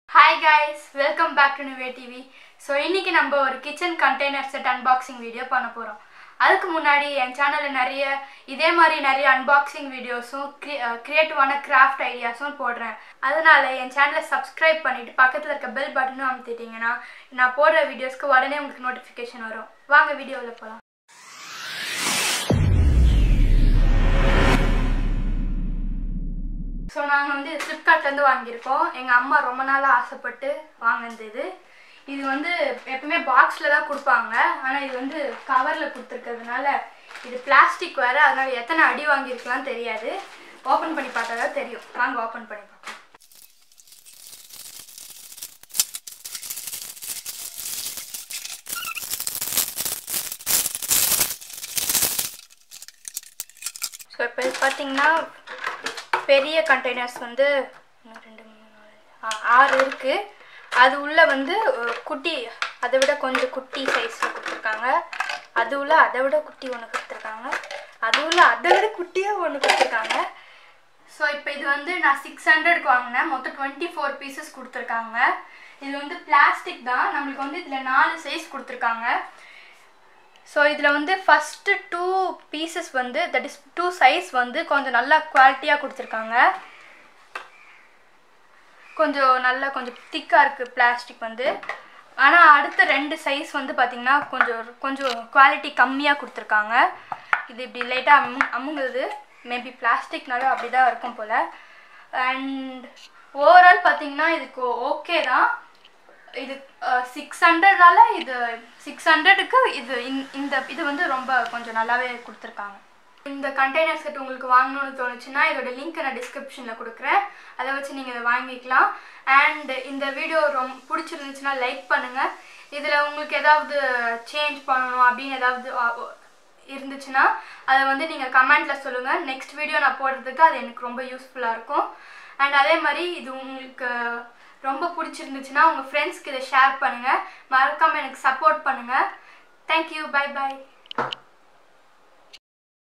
hi guys welcome back to Nive TV so இன்னைக்கு நம்ம ஒரு kitchen container set unboxing video பண்ண போகிறோம் அதுக்கு முன்னாடி என் சேனலில் நிறைய இதே மாதிரி நிறைய அன்பாக்சிங் வீடியோஸும் க்ரியேட்டிவான கிராஃப்ட் ஐடியாஸும் போடுறேன் அதனால என் சேனலை சப்ஸ்கிரைப் பண்ணிட்டு பக்கத்தில் இருக்க பெல் பட்டனும் அமுத்திட்டீங்கன்னா நான் போடுற வீடியோஸ்க்கு உடனே உங்களுக்கு நோட்டிஃபிகேஷன் வரும் வாங்க வீடியோவில் போகலாம் ஸோ நாங்கள் வந்து ஃப்ளிப்கார்ட்லேருந்து வாங்கியிருக்கோம் எங்கள் அம்மா ரொம்ப நாளாக ஆசைப்பட்டு வாங்கினது இது இது வந்து எப்பவுமே பாக்ஸில் தான் கொடுப்பாங்க ஆனால் இது வந்து கவரில் கொடுத்துருக்கிறதுனால இது பிளாஸ்டிக் வேறு அதனால எத்தனை அடி வாங்கியிருக்கலாம் தெரியாது ஓப்பன் பண்ணி பார்த்தா தான் தெரியும் வாங்க ஓப்பன் பண்ணி பார்க்கலாம் ஸோ இப்போ இது பார்த்தீங்கன்னா பெரிய கண்டெய்னர்ஸ் வந்து ஒன்று, ரெண்டு மூணு நாலு ஆ, ஆறு இருக்குது அது உள்ள வந்து அஹ், குட்டி அதை விட கொஞ்சம் குட்டி சைஸில் கொடுத்துருக்காங்க அது உள்ள அதை விட குட்டி ஒன்று கொடுத்துருக்காங்க அது உள்ள அதை விட குட்டியாக ஒன்று கொடுத்துருக்காங்க ஸோ இப்போ இது வந்து நான் சிக்ஸ் ஹண்ட்ரட்க்கு வாங்கினேன் மொத்தம் டுவெண்ட்டி ஃபோர் பீசஸ் கொடுத்துருக்காங்க இது வந்து பிளாஸ்டிக் தான் நம்மளுக்கு வந்து இதில் நாலு சைஸ் கொடுத்துருக்காங்க ஸோ இதில் வந்து ஃபஸ்ட்டு டூ பீசஸ் வந்து தட் இஸ் டூ சைஸ் வந்து கொஞ்சம் நல்லா குவாலிட்டியாக கொடுத்துருக்காங்க கொஞ்சம் நல்லா கொஞ்சம் திக்காக இருக்குது பிளாஸ்டிக் வந்து ஆனால் அடுத்த ரெண்டு சைஸ் வந்து பார்த்திங்கன்னா கொஞ்சம் கொஞ்சம் குவாலிட்டி கம்மியாக கொடுத்துருக்காங்க இது இப்படி லைட்டாக அம்மு அமுங்குது மேபி பிளாஸ்டிக்னால அப்படி தான் இருக்கும் போல் அண்ட் ஓவரால் பார்த்தீங்கன்னா இதுக்கு ஓகே தான் இது சிக்ஸ் ஹண்ட்ரடால இது சிக்ஸ் ஹண்ட்ரடுக்கு இது இந்த- இந்த இது வந்து ரொம்ப கொஞ்சம் நல்லாவே கொடுத்துருக்காங்க இந்த கண்டெய்னர் செட் உங்களுக்கு வாங்கணும்னு தோணுச்சுன்னா இதோட லிங்க் நான் டிஸ்கிரிப்ஷனில் கொடுக்குறேன் அதை வச்சு நீங்கள் இதை வாங்கிக்கலாம் அண்ட் இந்த வீடியோ ரொம்ப பிடிச்சிருந்துச்சுன்னா லைக் பண்ணுங்கள் இதில் உங்களுக்கு ஏதாவது சேஞ்ச் பண்ணணும் அப்படின்னு ஏதாவது அ, ஒ- இருந்துச்சுன்னா அதை வந்து நீங்கள் கமெண்ட்டில் சொல்லுங்கள் நெக்ஸ்ட் வீடியோ நான் போடுறதுக்கு அது எனக்கு ரொம்ப யூஸ்ஃபுல்லாக இருக்கும் அண்ட் அதே மாதிரி இது உங்களுக்கு ரொம்ப பிடிச்சிருந்துச்சுன்னா உங்கள் ஃப்ரெண்ட்ஸ்க்கு இதை ஷேர் பண்ணுங்கள் மறக்காமல் எனக்கு சப்போர்ட் பண்ணுங்கள் தேங்க்யூ பை பை